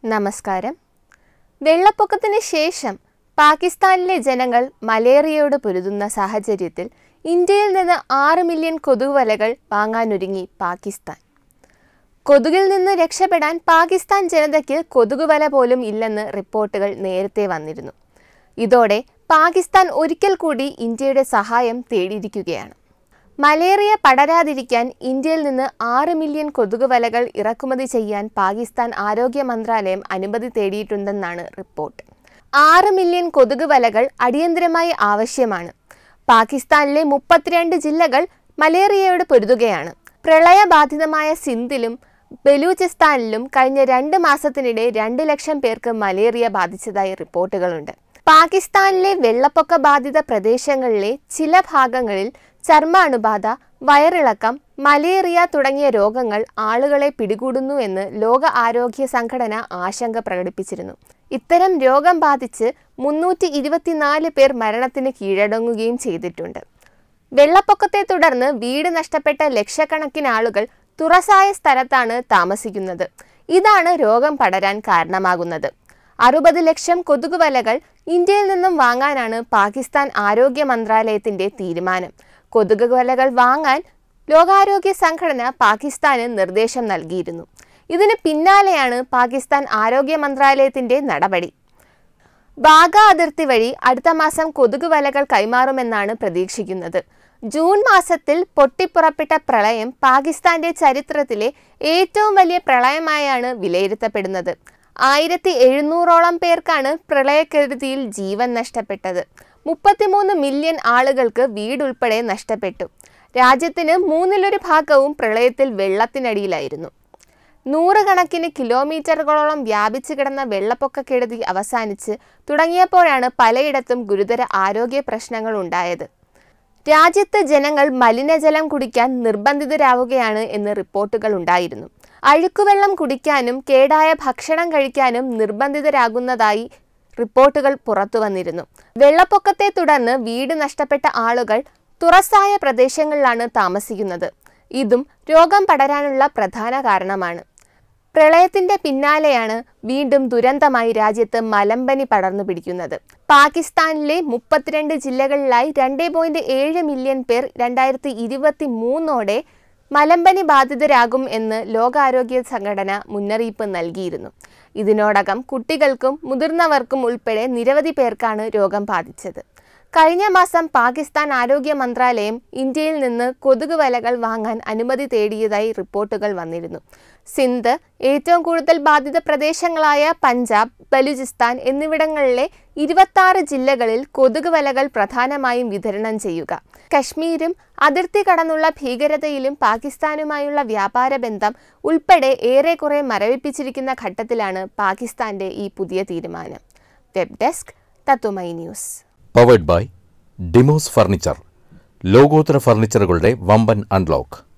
നമസ്കാരം വെള്ളപ്പൊക്കത്തിന് ശേഷം പാകിസ്ഥാനിലെ ജനങ്ങൾ മലേറിയയോട് പൊരുതുന്ന സാഹചര്യത്തിൽ ഇന്ത്യയിൽ നിന്ന് ആറ് മില്യൺ കൊതുകുവലകൾ വാങ്ങാനൊരുങ്ങി പാകിസ്ഥാൻ കൊതുകിൽ നിന്ന് രക്ഷപ്പെടാൻ പാകിസ്ഥാൻ ജനതയ്ക്ക് കൊതുകുവല പോലും ഇല്ലെന്ന് റിപ്പോർട്ടുകൾ നേരത്തെ വന്നിരുന്നു ഇതോടെ പാകിസ്ഥാൻ ഒരിക്കൽ കൂടി ഇന്ത്യയുടെ സഹായം തേടിയിരിക്കുകയാണ് മലേറിയ പടരാതിരിക്കാൻ ഇന്ത്യയിൽ നിന്ന് ആറ് മില്യൺ കൊതുകുവലകൾ ഇറക്കുമതി ചെയ്യാൻ പാകിസ്ഥാൻ ആരോഗ്യ മന്ത്രാലയം അനുമതി തേടിയിട്ടുണ്ടെന്നാണ് റിപ്പോർട്ട് ആറ് മില്യൺ കൊതുകുവലകൾ അടിയന്തരമായി ആവശ്യമാണ് പാകിസ്ഥാനിലെ മുപ്പത്തിരണ്ട് ജില്ലകൾ മലേറിയയോട് പൊരുതുകയാണ് പ്രളയബാധിതമായ സിന്ധിലും ബലൂചിസ്ഥാനിലും കഴിഞ്ഞ രണ്ട് മാസത്തിനിടെ രണ്ട് ലക്ഷം പേർക്ക് മലേറിയ ബാധിച്ചതായി റിപ്പോർട്ടുകളുണ്ട് പാകിസ്ഥാനിലെ വെള്ളപ്പൊക്ക ബാധിത പ്രദേശങ്ങളിലെ ചില ഭാഗങ്ങളിൽ ചർമ്മാണുബാധ വയറിളക്കം മലേറിയ തുടങ്ങിയ രോഗങ്ങൾ ആളുകളെ പിടികൂടുന്നു എന്ന് ലോക ആരോഗ്യ സംഘടന ആശങ്ക പ്രകടിപ്പിച്ചിരുന്നു ഇത്തരം രോഗം ബാധിച്ച് മുന്നൂറ്റി ഇരുപത്തിനാല് പേർ മരണത്തിന് കീഴടങ്ങുകയും ചെയ്തിട്ടുണ്ട് വെള്ളപ്പൊക്കത്തെ തുടർന്ന് വീട് നഷ്ടപ്പെട്ട ലക്ഷക്കണക്കിന് ആളുകൾ തുറസായ സ്ഥലത്താണ് താമസിക്കുന്നത് ഇതാണ് രോഗം പടരാൻ കാരണമാകുന്നത് അറുപത് ലക്ഷം കൊതുകുവലകൾ ഇന്ത്യയിൽ നിന്നും വാങ്ങാനാണ് പാകിസ്ഥാൻ ആരോഗ്യ മന്ത്രാലയത്തിന്റെ തീരുമാനം കൊതുകുവലകൾ വാങ്ങാൻ ലോകാരോഗ്യ സംഘടന പാകിസ്ഥാന് നിർദ്ദേശം നൽകിയിരുന്നു ഇതിന് പിന്നാലെയാണ് പാകിസ്ഥാൻ ആരോഗ്യ മന്ത്രാലയത്തിന്റെ നടപടി ബാഗ അതിർത്തി വഴി അടുത്ത മാസം കൊതുക് വലകൾ കൈമാറുമെന്നാണ് പ്രതീക്ഷിക്കുന്നത് ജൂൺ മാസത്തിൽ പൊട്ടിപ്പുറപ്പെട്ട പ്രളയം പാകിസ്ഥാന്റെ ചരിത്രത്തിലെ ഏറ്റവും വലിയ പ്രളയമായാണ് വിലയിരുത്തപ്പെടുന്നത് ആയിരത്തി എഴുന്നൂറോളം പേർക്കാണ് പ്രളയക്കെടുതിയിൽ ജീവൻ നഷ്ടപ്പെട്ടത് മുപ്പത്തിമൂന്ന് മില്യൺ ആളുകൾക്ക് വീടുൾപ്പെടെ നഷ്ടപ്പെട്ടു രാജ്യത്തിന് മൂന്നിലൊരു ഭാഗവും പ്രളയത്തിൽ വെള്ളത്തിനടിയിലായിരുന്നു നൂറുകണക്കിന് കിലോമീറ്ററുകളോളം വ്യാപിച്ചു കിടന്ന വെള്ളപ്പൊക്കക്കെടുതി അവസാനിച്ച് തുടങ്ങിയപ്പോഴാണ് പലയിടത്തും ഗുരുതര ആരോഗ്യ പ്രശ്നങ്ങൾ ഉണ്ടായത് രാജ്യത്ത് ജനങ്ങൾ മലിനജലം കുടിക്കാൻ നിർബന്ധിതരാവുകയാണ് എന്ന് റിപ്പോർട്ടുകൾ ഉണ്ടായിരുന്നു അഴുക്കുവെള്ളം കുടിക്കാനും കേടായ ഭക്ഷണം കഴിക്കാനും നിർബന്ധിതരാകുന്നതായി റിപ്പോർട്ടുകൾ പുറത്തു വന്നിരുന്നു വെള്ളപ്പൊക്കത്തെ തുടർന്ന് വീട് നഷ്ടപ്പെട്ട ആളുകൾ തുറസായ പ്രദേശങ്ങളിലാണ് താമസിക്കുന്നത് ഇതും രോഗം പടരാനുള്ള പ്രധാന കാരണമാണ് പ്രളയത്തിന്റെ പിന്നാലെയാണ് വീണ്ടും ദുരന്തമായി രാജ്യത്ത് മലമ്പനി പടർന്നു പിടിക്കുന്നത് പാകിസ്ഥാനിലെ മുപ്പത്തിരണ്ട് ജില്ലകളിലായി രണ്ട് പോയിന്റ് ഏഴ് മില്യൺ പേർ രണ്ടായിരത്തി ഇരുപത്തി മൂന്നോടെ മലമ്പനി ബാധിതരാകും എന്ന് ലോകാരോഗ്യ സംഘടന മുന്നറിയിപ്പ് നൽകിയിരുന്നു ഇതിനോടകം കുട്ടികൾക്കും മുതിർന്നവർക്കും ഉൾപ്പെടെ നിരവധി പേർക്കാണ് രോഗം ബാധിച്ചത് കഴിഞ്ഞ മാസം പാകിസ്ഥാൻ ആരോഗ്യ മന്ത്രാലയം ഇന്ത്യയിൽ നിന്ന് കൊതുക് വലകൾ വാങ്ങാൻ അനുമതി തേടിയതായി റിപ്പോർട്ടുകൾ വന്നിരുന്നു സിന്ധ് ഏറ്റവും കൂടുതൽ ബാധിത പ്രദേശങ്ങളായ പഞ്ചാബ് ബലൂചിസ്ഥാൻ എന്നിവിടങ്ങളിലെ ഇരുപത്തി ജില്ലകളിൽ കൊതുക് വലകൾ പ്രധാനമായും വിതരണം ചെയ്യുക കശ്മീരും അതിർത്തി കടന്നുള്ള ഭീകരതയിലും പാകിസ്ഥാനുമായുള്ള വ്യാപാര ബന്ധം ഉൾപ്പെടെ ഏറെക്കുറെ മരവിപ്പിച്ചിരിക്കുന്ന ഘട്ടത്തിലാണ് പാകിസ്ഥാന്റെ ഈ പുതിയ തീരുമാനം വെബ് ഡെസ്ക് തത്തുമൈ news powered by Dimos furniture ലോകോത്തര ഫർണിച്ചറുകളുടെ വമ്പൻ അൺലോക്ക്